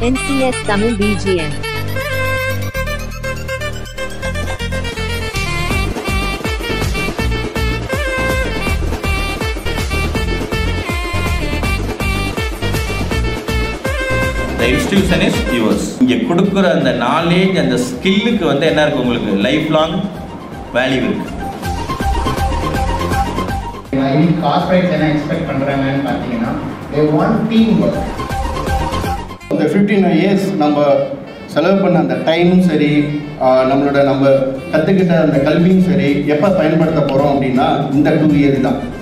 NCS Tamil BGM. The institution is yours இங்கே கொடுக்குற அந்த நாலேஜ் அந்த ஸ்கில்லுக்கு வந்து என்ன இருக்கு உங்களுக்கு லைஃப் லாங் வேல்யூ இருக்கு இன்னைக்கு கார்பரேட்ஸ் என்ன எக்ஸ்பெக்ட் பண்ணுறாங்கன்னு பார்த்தீங்கன்னா தே வாண்ட் டீம் ஒர்க் இந்த ஃபிஃப்டீன் இயர்ஸ் நம்ம செலவு பண்ண அந்த டைமும் சரி ஆஹ் நம்மளோட நம்ம கற்றுக்கிட்ட அந்த கல்வியும் சரி எப்போ பயன்படுத்த போகிறோம் அப்படின்னா இந்த டூ இயர்ஸ் தான்